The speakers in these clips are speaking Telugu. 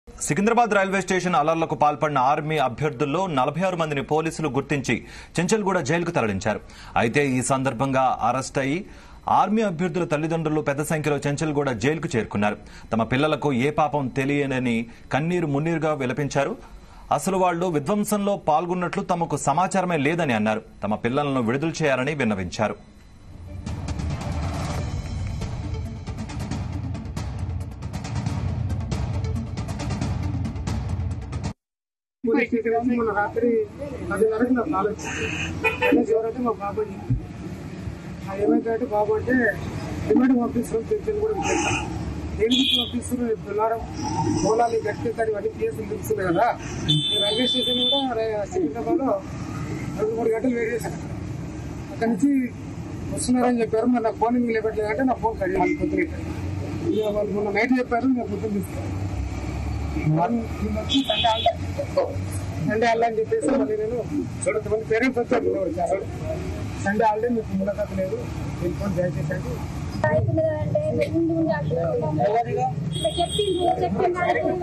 సికింద్రాబాద్ రైల్వే స్టేషన్ అలర్లకు పాల్పడిన ఆర్మీ అభ్యర్థుల్లో నలభై ఆరు మందిని పోలీసులు గుర్తించి చెంచల్గూడ జైలుకు తరలించారు అయితే ఈ సందర్భంగా అరెస్ట్ అయ్యి ఆర్మీ అభ్యర్థుల తల్లిదండ్రులు పెద్ద సంఖ్యలో చెంచల్గూడ జైలుకు చేరుకున్నారు తమ పిల్లలకు ఏ పాపం తెలియనని కన్నీరు మున్నీరుగా విలపించారు అసలు వాళ్లు విధ్వంసంలో పాల్గొన్నట్లు తమకు సమాచారమే లేదని అన్నారు తమ పిల్లలను విడుదల చేయాలని విన్నవించారు పోలీస్ స్టేషన్ నుంచి మొన్న రాత్రి పదిన్నరకు నాకు కాల్ వచ్చింది పోలీస్ ఎవరైతే మా బాబు అని చెప్పి. ఆ ఏమైందంటే బాబు అంటే డిమాండ్ పంపిస్తున్నాం చర్చలు కూడా వింటాం దేనికి పంపిస్తున్నారు బొల్లారం పోలాలి గట్టి కాడి ఇవన్నీ కేసులు తెలుస్తున్నాయి కదా ఈ రైల్వే స్టేషన్ కూడా రే- సికింద్రాబాద్ లో రెండు మూడు గంటలు వెయిట్ చేశాను అక్కడి నుంచి వస్తున్నారని చెప్పారు మరి నాకు ఫోన్ ఎందుకు లేపట్లేదు అంటే నా ఫోన్ కట్ చేయాలి పొద్దున ఇక వాళ్ళు మొన్న నైట్ చెప్పారు నేను పొద్దున్న తీసుకున్నాను సండే హాలిడే అని చెప్పేసి మళ్ళీ నేను చూడదు మంది పేరెంట్స్ వచ్చారు చాలా సండే హాలిడే మీకు ములాఖాత్ లేదు నేను ఫోన్ దయచేసి అంటే అవుతుంది కదంటే ముందు ముందు అంటున్నాడు. ఇట్లా చెప్పిండు చెప్పిండు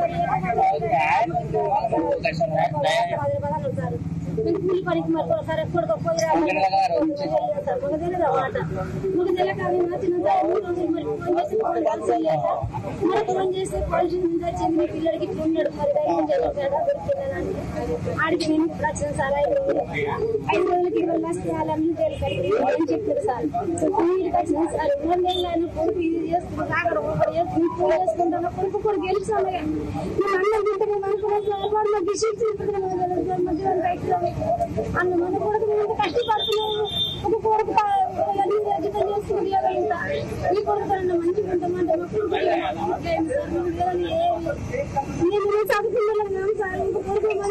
మీకు కూలి పనికి మరి ఒకసారి ఎప్పుడు పోయి రావాలి ఒక తెలియదు అన్నమాట ఒక తెలియక అవి నచ్చిన సార్ మూడు రోజులు మరి ఫోన్ చేసి ఫోన్ కలిసి సార్ మరి ఫోన్ చేసి పోలీసు నుంచి వచ్చింది మీ పిల్లడికి ఇట్లా ఉన్నాడు మరి ధైర్యం చేయాలి సార్ దొరికిందని ఆడికి నేను ఇప్పుడు వచ్చిన సార్ ఐదు రోజులు ఐదు రోజులకి ఇరవై లక్షలు వాళ్ళని తెలిసి అని చెప్పారు సార్ మీరు వచ్చిన సార్ మూడు నెలలు ఆయన కొడుకు ఇది చేసుకుంటూ అక్కడ ఒకరు చేసుకుని పూజ చేసుకుంటాను కొడుకు కూడా గెలిచాను నేను అన్నం తింటే మేము అనుకున్నాం సార్ వాడు మాకు డిషెస్ తీసుకుంటున్నాం మధ్యాహ్నం బయటలో అన్న మన కొడుకు మేము ఇంత కష్టపడుతున్నాము ఒక కొడుకు అన్ని జీతం చేసుకుంది కదా ఇంత ఈ కొడుకు కన్నా మంచిగా ఉంటామంటే మా కొడుకు ఏం సార్ మేము చదువుకున్నాం సార్ ఇంక కొడుకు